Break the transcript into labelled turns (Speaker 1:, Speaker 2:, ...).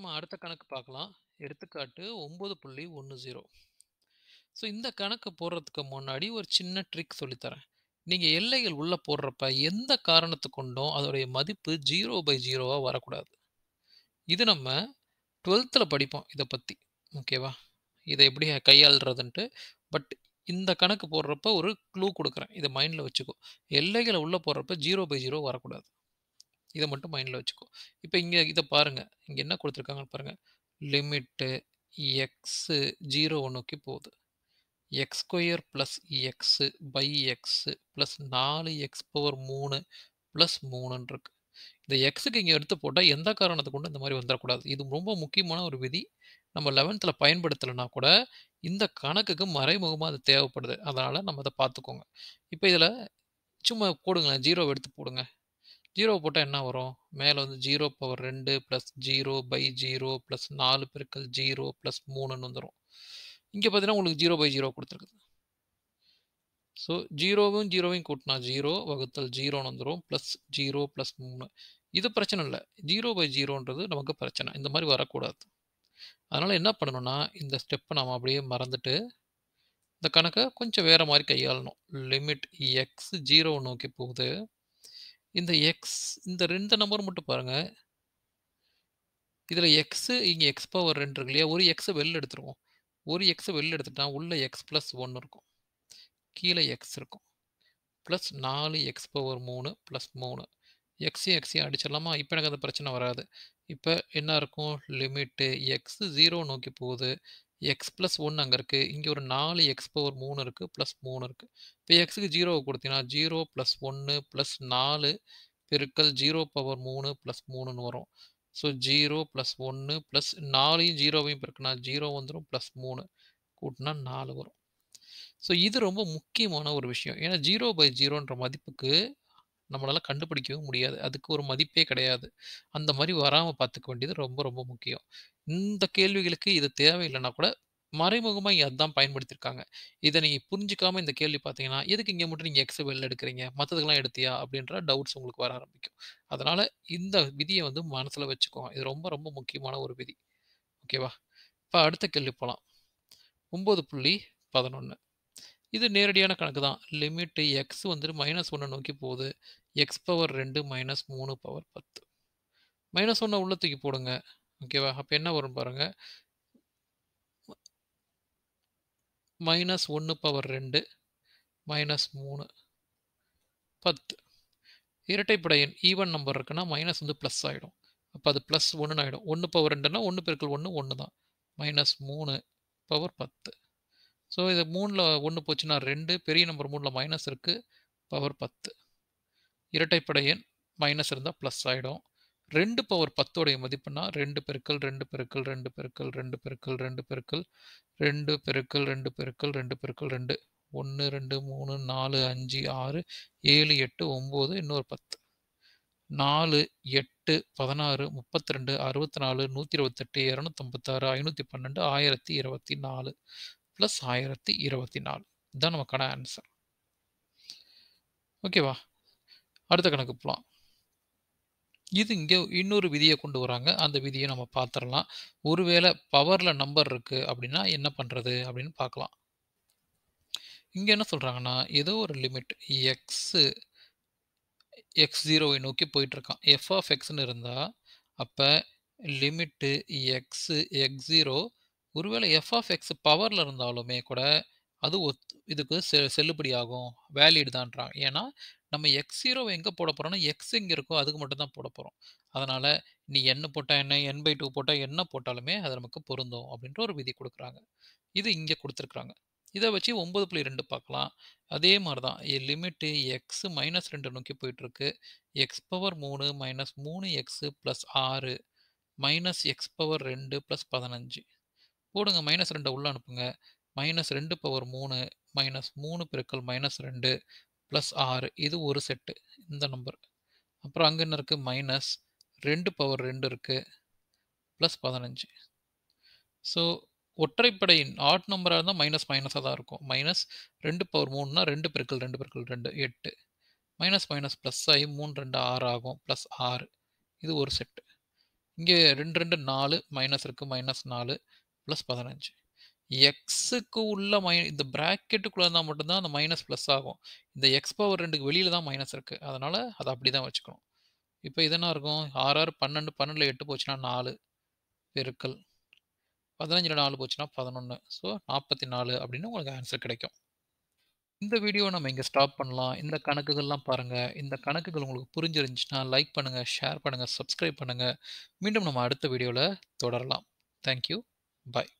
Speaker 1: அடுத்த கணக்கு பார்க்கலாம். எடுத்துக்காட்டு 9.10. ஸோ இந்த கணக்கு போடுறதுக்கு முன்னாடி ஒரு சின்ன ட்ரிக் சொல்லித் தரேன். நீங்க எல்லைகள் உள்ள போடுறப்ப எந்த காரணத்துக் கொண்டும் அதோடைய மதிப்பு 0/0வா வரக்கூடாது. இது நம்ம 12த்ல படிப்போம் இத பத்தி. ஓகேவா? இத எப்படி கையாள்றதுன்ட்டு. பட் இந்த கணக்கு போடுறப்ப ஒரு க்ளூ குடுக்குறேன். இத மைண்ட்ல வச்சுக்கோ. எல்லைகள உள்ள போடுறப்ப 0/0 வரக்கூடாது. இத மட்டும் மைண்ட்ல வச்சுக்கோ. இப்ப இங்க இத பாருங்க. இங்க என்ன குடுத்துருக்காங்கன்னு பாருங்க. லிமிட்டு எக்ஸ் 0வ நோக்கி போகுது. X square plus x by x plus 4x3 plus 3ன்னு இருக்கு. இந்த எக்ஸுக்கு இங்க எடுத்து போட்டா எந்த காரணத்துக் கொண்டும் இந்த மாரி வந்துரக்கூடாது. இது ரொம்ப முக்கியமான ஒரு விதி. நம்ம 11த்ல பயன்படுத்தலனா கூட, இந்த கணக்குக்கு மறைமுகமா அது தேவைப்படுது. அதனால நம்ம அத பார்த்துக்கோங்க. இப்ப இதுல சும்மா போடுங்களேன். 0வ எடுத்து போடுங்க. 0 போட்டா என்ன வரும்? மேல வந்து 0/2 பிளஸ் 0/0 பிளஸ் 4 பெருக்கல் 0 பிளஸ் 3ன்னு வந்துரும். இங்க பார்த்தீங்கன்னா, உங்களுக்கு 0/0 குடுத்துருக்குது. ஸோ 0வும் 0வையும் கூட்டுனா 0 வகுத்தல் 0ன்னு வந்துரும். Plus 0 plus 3. இது பிரச்சனை இல்ல. 0/0ன்றது நமக்கு பிரச்சனை. இந்த மாரி வரக்கூடாது. அதனால என்ன பண்ணணும்னா, இந்த ஸ்டெப்ப நாம அப்படியே மறந்துட்டு, இந்த கணக்க கொஞ்சம் வேற மாரி கையாளணும். லிமிட் எக்ஸ் 0வ நோக்கி போகுது. இந்த எக்ஸ் இந்த 2 நம்பர் மட்டும் பாருங்க. இதுல எக்ஸ் இங்க எக்ஸ் பவர் 2 இருக்கு இல்லையா? ஒரு எக்ஸ வெளில எடுத்துருவோம். ஒரு எக்ஸ வெளில எடுத்துட்டா உள்ள எக்ஸ் பிளஸ் 1 இருக்கும். கீழ எக்ஸ் இருக்கும். Plus 4x3 plus 3. எக்ஸையும் எக்ஸையும் அடிச்சிடலாமா? இப்ப எனக்கு அந்த பிரச்சனை வராது. இப்ப என்ன இருக்கும்? லிமிட்டு எக்ஸ் 0வ நோக்கி போகுது. எக்ஸ் பிளஸ் 1 அங்க இருக்கு. இங்க ஒரு 4x3 இருக்கு. பிளஸ் 3 இருக்கு. இப்ப எக்ஸுக்கு 0வ குடுத்தீங்கன்னா 0 பிளஸ் 1 பிளஸ் 4 பெருக்கல் 0/3 பிளஸ் 3ன்னு வரும். ஸோ 0 பிளஸ் 1 பிளஸ் 4யும் 0வையும் பெருக்குனா 0 வந்துரும். பிளஸ் 3 கூட்டுனா 4 வரும். ஸோ இது ரொம்ப முக்கியமான ஒரு விஷயம். ஏன்னா 0/0ன்ற மதிப்புக்கு நம்மளால கண்டுபிடிக்கவே முடியாது. அதுக்கு ஒரு மதிப்பே கிடையாது. அந்த மாரி வராம பார்த்துக்க வேண்டியது ரொம்ப ரொம்ப முக்கியம். இந்த கேள்விகளுக்கு இது தேவையில்லனா கூட, மறைமுகமா இங்க அதான் பயன்படுத்தியிருக்காங்க. இத நீங்க புரிஞ்சுக்காம இந்த கேள்வி பார்த்தீங்கன்னா, எதுக்கு இங்க மட்டும் நீங்க எக்ஸ வெளில எடுக்குறீங்க? மத்ததுக்கெல்லாம் எடுத்தியா? அப்படின்ற டவுட்ஸ் உங்களுக்கு வர ஆரம்பிக்கும். அதனால இந்த விதிய வந்து மனசுல வச்சுக்கோங்க. இது ரொம்ப ரொம்ப முக்கியமான ஒரு விதி. ஓகேவா? இப்ப அடுத்த கேள்வி போலாம். 9.11. இது நேரடியான கணக்கு தான். லிமிட் எக்ஸ் வந்து -1 நோக்கி போகுது. X power 2 minus 3 power 10. -1 உள்ள தூக்கி போடுங்க. ஓகேவா? அப்ப என்ன வரும் பாருங்க. -1 பவர் 2 மைனஸ் 3 10. இரட்டைப்படை எண் ஈவன் நம்பர் இருக்குன்னா, மைனஸ் வந்து பிளஸ் ஆயிடும். அப்ப அது பிளஸ் 1ன்னு ஆயிடும். 1 பவர் 2ன்னா 1 பெருக்கல் 1 1 தான். Minus 3 power 10. ஸோ இது 3ல 1 போச்சுன்னா 2 பெரிய நம்பர் 3ல மைனஸ் இருக்கு. பவர் 10. இரட்டைப்படை எண் மைனஸ் இருந்தா பிளஸ் ஆயிடும். 2 பவர் 10 உடைய மதிப்புன்னா 2 பெருக்கல் 2 பெருக்கல் 2 பெருக்கல் 2 பெருக்கல் 2 பெருக்கல் 2 பெருக்கல் 2 பெருக்கல் 2 பெருக்கல் 2 1 2 3 4 5 6 7 8 9 இன்னொரு 10. 4 8 16 32 64 128 256 512 1024 பிளஸ் 1024. இதான் நமக்கான ஆன்சர். ஓகேவா? அடுத்த கணக்கு போலாம். இது இங்க இன்னொரு விதிய கொண்டு வராங்க. அந்த விதிய நம்ம பார்த்துறலாம். ஒருவேள பவர்ல நம்பர் இருக்கு அப்படின்னா என்ன பண்றது? அப்படின்னு பார்க்கலாம். இங்க என்ன சொல்றாங்கன்னா, ஏதோ ஒரு லிமிட் எக்ஸ் எக்ஸ் 0வை நோக்கி போயிட்டு இருக்கான். எஃப் ஆஃப் எக்ஸ்ன்னு இருந்தா, அப்ப லிமிட்டு எக்ஸ் எக்ஸ் 0 ஒருவேள எஃப் ஆஃப் எக்ஸ் பவர்ல இருந்தாலுமே கூட, அது ஒத் இதுக்கு செ செல்லுபடியாகும். வேலிட் தான்றாங்க. ஏன்னா, நம்ம எக்ஸ் 0வ எங்க போட போறோம்னா, எக்ஸ் எங்க இருக்கோ அதுக்கு மட்டும் தான் போடப் போறோம். அதனால நீ n போட்டா என்ன, n/2 போட்டா என்ன போட்டாலுமே அது நமக்கு பொருந்தும் அப்படின்ற ஒரு விதி குடுக்குறாங்க. இது இங்க குடுத்துருக்காங்க. இத வச்சு 9.2 பார்க்கலாம். அதே மாரி தான். எ லிமிட் எக்ஸ் -2 நோக்கி போயிட்டு இருக்கு. X power 3 minus 3x plus 6 minus x power 2 plus 15. போடுங்க -2 உள்ள அனுப்புங்க. மைனஸ் 2 பவர் 3 மைனஸ் 3 பெருக்கல் மைனஸ் 2 பிளஸ் 6 இது ஒரு செட்டு. இந்த நம்பர். அப்புறம் அங்க என்ன இருக்கு? மைனஸ் 2 பவர் 2 இருக்கு. பிளஸ் 15. ஸோ ஒற்றைப்படை எண் ஆட் நம்பரா இருந்தா மைனஸ் மைனஸா தான் இருக்கும். மைனஸ் 2 பவர் 3ன்னா 2 பெருக்கல் 2 பெருக்கல் 2 8. மைனஸ் மைனஸ் பிளஸ் ஆகி 3 2 6 ஆகும். பிளஸ் 6. இது ஒரு செட். இங்கே 2 2 4 மைனஸ் இருக்கு. Minus 4 plus 15. எக்ஸுக்கு உள்ள மை இந்த பிராக்கெட்டுக்குள்ள இருந்தா மட்டும் தான் அந்த மைனஸ் பிளஸ் ஆகும். இந்த எக்ஸ் பவர் 2க்கு வெளியில தான் மைனஸ் இருக்கு. அதனால அத அப்படி தான் வச்சுக்கணும். இப்ப இது என்ன இருக்கும்? 6 6 12 12ல 8 போச்சுன்னா 4 பெருக்கல் 15ல 4 போச்சுன்னா 11. ஸோ 44 அப்படின்னு உங்களுக்கு ஆன்சர் கிடைக்கும். இந்த வீடியோ நம்ம இங்க ஸ்டாப் பண்ணலாம். இந்த கணக்குகள்லாம் பாருங்க. இந்த கணக்குகள் உங்களுக்கு புரிஞ்சிருந்துச்சுன்னா லைக் பண்ணுங்க, ஷேர் பண்ணுங்க, சப்ஸ்கிரைப் பண்ணுங்க. மீண்டும் நம்ம அடுத்த வீடியோல தொடரலாம். Thank you. பாய்.